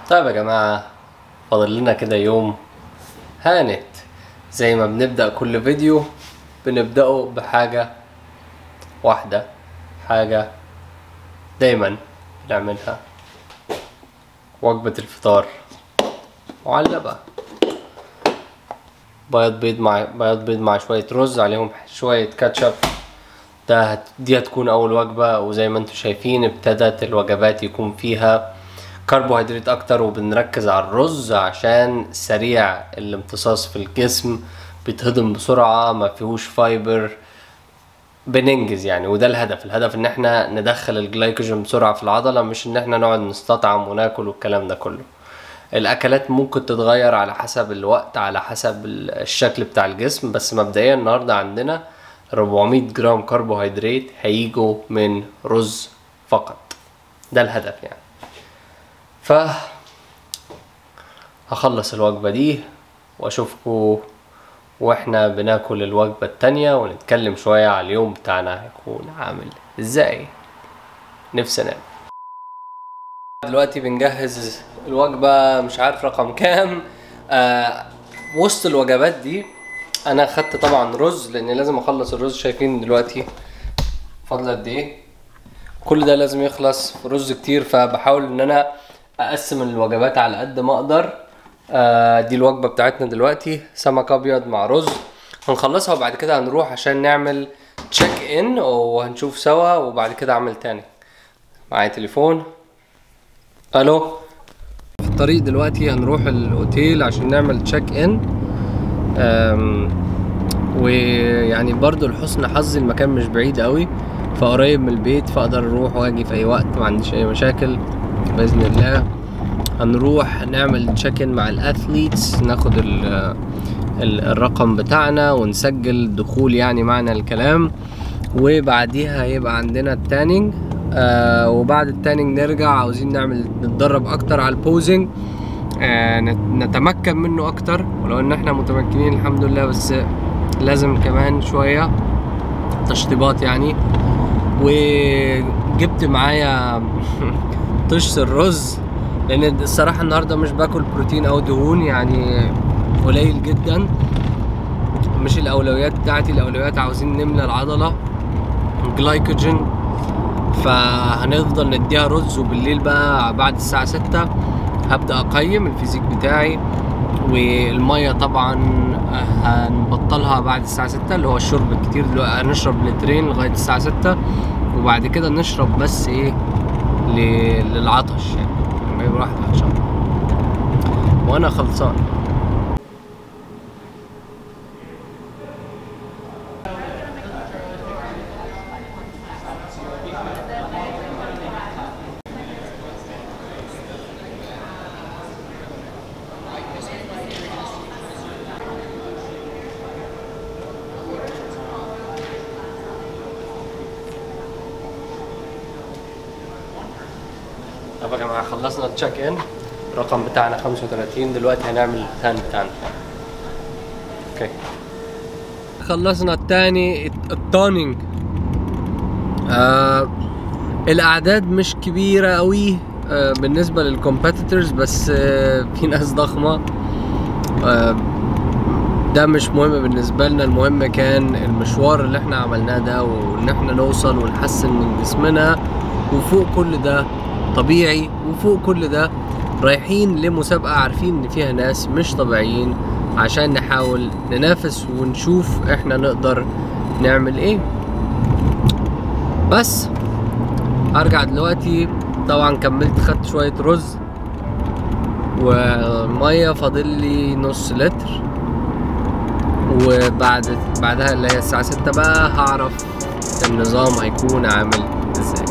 طيب يا جماعة فاضل لنا كده يوم هانت زي ما بنبدأ كل فيديو بنبدأه بحاجة واحدة حاجة دايما بنعملها وجبة الفطار معلبة بياض بيض مع بياض بيض مع شوية رز عليهم شوية كاتشب ده هت... دي هتكون أول وجبة وزي ما انتم شايفين ابتدت الوجبات يكون فيها كربوهيدرات أكتر وبنركز على الرز عشان سريع الامتصاص في الجسم بيتهضم بسرعة ما فيهوش فايبر بننجز يعني وده الهدف الهدف ان احنا ندخل الجلايكوجين بسرعة في العضلة مش ان احنا نقعد نستطعم وناكل والكلام ده كله الاكلات ممكن تتغير على حسب الوقت على حسب الشكل بتاع الجسم بس مبدئيا النهاردة عندنا 400 جرام كربوهيدرات هيجوا من رز فقط ده الهدف يعني ف هخلص الوجبة دي واشوفكم واحنا بناكل الوجبة التانية ونتكلم شوية على اليوم بتاعنا هيكون عامل ازاي نفسي انام دلوقتي بنجهز الوجبة مش عارف رقم كام آه وسط الوجبات دي انا خدت طبعا رز لان لازم اخلص الرز شايفين دلوقتي فاضل قد ايه كل ده لازم يخلص في رز كتير فبحاول ان انا اقسم الوجبات على قد ما اقدر آه دي الوجبه بتاعتنا دلوقتي سمك ابيض مع رز هنخلصها وبعد كده هنروح عشان نعمل تشيك ان وهنشوف سوا وبعد كده اعمل تاني معايا تليفون الو في الطريق دلوقتي هنروح الاوتيل عشان نعمل تشيك ان ويعني برضو لحسن حظي المكان مش بعيد قوي فقريب من البيت فاقدر اروح واجي في اي وقت ما عنديش اي مشاكل باذن الله هنروح نعمل تشيك ان مع الاثليتس ناخد ال ال الرقم بتاعنا ونسجل دخول يعني معنى الكلام وبعديها هيبقى عندنا التانينج آه وبعد التانينج نرجع عاوزين نعمل نتدرب اكتر على البوزنج آه نتمكن منه اكتر ولو ان احنا متمكنين الحمد لله بس لازم كمان شوية تشطيبات يعني وجبت معايا طشت الرز لان الصراحة النهاردة مش باكل بروتين او دهون يعني قليل جدا مش الاولويات بتاعتي الاولويات عاوزين نملى العضلة جلايكوجين فهنفضل نديها رز وبالليل بقى بعد الساعة ستة هبدأ اقيم الفيزيك بتاعي والمية طبعا هنبطلها بعد الساعة ستة اللي هو الشرب الكتير دلوقتي هنشرب لترين لغاية الساعة ستة وبعد كده نشرب بس ايه للعطش يعني لما يبقى واحد عطشان وانا خلصان طب يا جماعه خلصنا التشيك ان الرقم بتاعنا 35 دلوقتي هنعمل التان بتاعنا اوكي خلصنا التاني التونينج آه الاعداد مش كبيره قوي آه بالنسبه للكومبيتيتورز بس آه في ناس ضخمه آه ده مش مهم بالنسبة لنا المهم كان المشوار اللي احنا عملناه ده وان احنا نوصل ونحسن من جسمنا وفوق كل ده طبيعي وفوق كل ده رايحين لمسابقة عارفين ان فيها ناس مش طبيعيين عشان نحاول ننافس ونشوف احنا نقدر نعمل ايه بس هرجع دلوقتي طبعا كملت خدت شوية رز ومية فاضل لي نص لتر وبعد بعدها اللي هي الساعة ستة بقى هعرف النظام هيكون عامل ازاي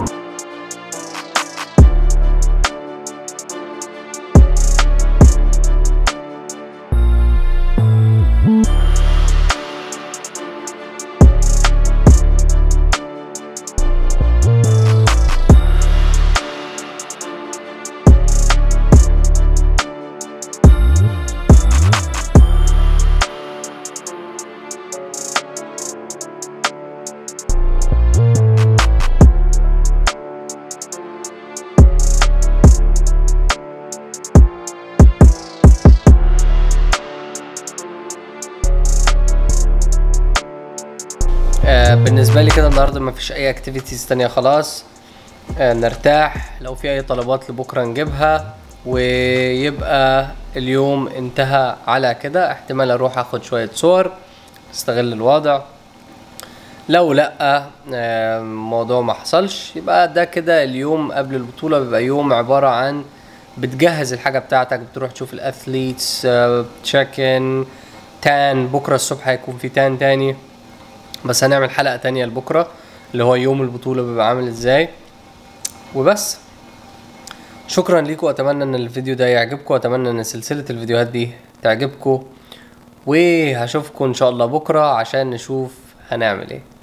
آه بالنسبة لي كده النهاردة مفيش أي اكتيفيتيز تانية خلاص آه نرتاح لو في أي طلبات لبكرة نجيبها ويبقى اليوم انتهى على كده احتمال أروح أخد شوية صور استغل الوضع لو لا آه، الموضوع ما حصلش يبقى ده كده اليوم قبل البطولة بيبقى يوم عبارة عن بتجهز الحاجة بتاعتك بتروح تشوف الاثليتس تشيكن تان بكرة الصبح هيكون في تان تاني بس هنعمل حلقة تانية لبكرة اللي هو يوم البطولة بيبقى عامل ازاي وبس شكرا ليكم واتمنى ان الفيديو ده يعجبكم واتمنى ان سلسلة الفيديوهات دي تعجبكم وهشوفكم ان شاء الله بكرة عشان نشوف هنعمل ايه